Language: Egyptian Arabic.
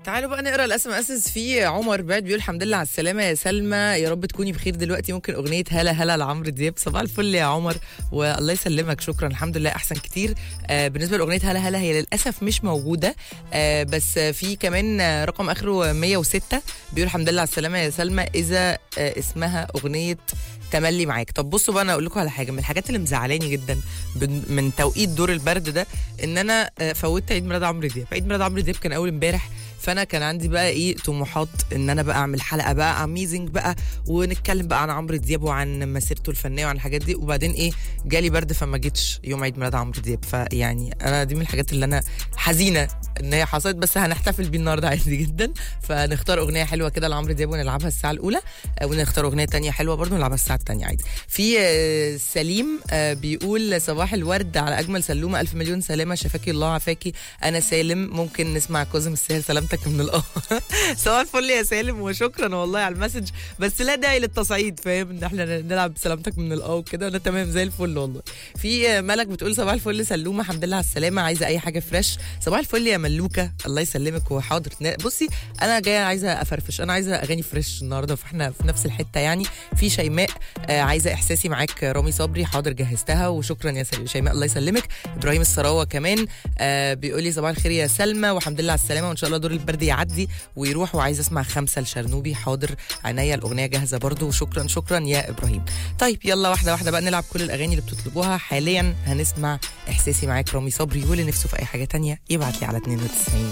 تعالوا بقى نقرا الاس ام اس في عمر بعد بيقول الحمد لله على السلامه يا سلمى يا رب تكوني بخير دلوقتي ممكن اغنيه هلا هلا لعمرو دياب صباح الفل يا عمر والله يسلمك شكرا الحمد لله احسن كتير آه بالنسبه لاغنيه هلا هلا هي للاسف مش موجوده آه بس في كمان آه، رقم اخره 106 بيقول الحمد لله على السلامه يا سلمى اذا آه اسمها اغنيه تملي معاك طب بصوا بقى انا اقول لكم على حاجه من الحاجات اللي مزعلاني جدا بن- من توقيت دور البرد ده ان انا آه، فوتت عيد ميلاد عمرو دياب عيد ميلاد عمرو دياب كان اول امبارح فانا كان عندي بقى ايه طموحات ان انا بقى اعمل حلقه بقى اميزنج بقى ونتكلم بقى عن عمرو دياب وعن مسيرته الفنيه وعن الحاجات دي وبعدين ايه جالي برد فما جيتش يوم عيد ميلاد عمرو دياب فيعني انا دي من الحاجات اللي انا حزينه ان هي حصلت بس هنحتفل بيه النهارده عادي جدا فنختار اغنيه حلوه كده لعمرو دياب ونلعبها الساعه الاولى آه، ونختار اغنيه تانية حلوه برضو نلعبها الساعه الثانيه عادي في آه، سليم آه، بيقول صباح الورد على اجمل سلومه الف مليون سلامه شفاكي الله عافاكي انا سالم ممكن نسمع كاظم الساهر سلامتك من الاه صباح الفل يا سالم وشكرا والله على المسج بس لا داعي للتصعيد فاهم ان احنا نلعب سلامتك من الاه وكده انا تمام زي الفل والله في آه، ملك بتقول صباح الفل سلومه الحمد لله على السلامه عايزه اي حاجه فريش صباح الفل يا ملوكه الله يسلمك وحاضر ن- بصي انا جايه عايزه افرفش انا عايزه اغاني فريش النهارده فاحنا في نفس الحته يعني في شيماء آه، عايزه احساسي معاك آه، رامي صبري حاضر جهزتها وشكرا يا سل- شيماء الله يسلمك ابراهيم السراوه كمان آه، بيقول لي صباح الخير يا سلمى والحمد لله على السلامه وان شاء الله دور البرد يعدي ويروح وعايزه اسمع خمسه لشرنوبي حاضر عينيا الاغنيه جاهزه برضو وشكرا شكرا يا ابراهيم طيب يلا واحده واحده بقى نلعب كل الاغاني اللي بتطلبوها حاليا هنسمع احساسي معاك رامي صبري واللي نفسه في اي حاجه تانية يبعت لي على 92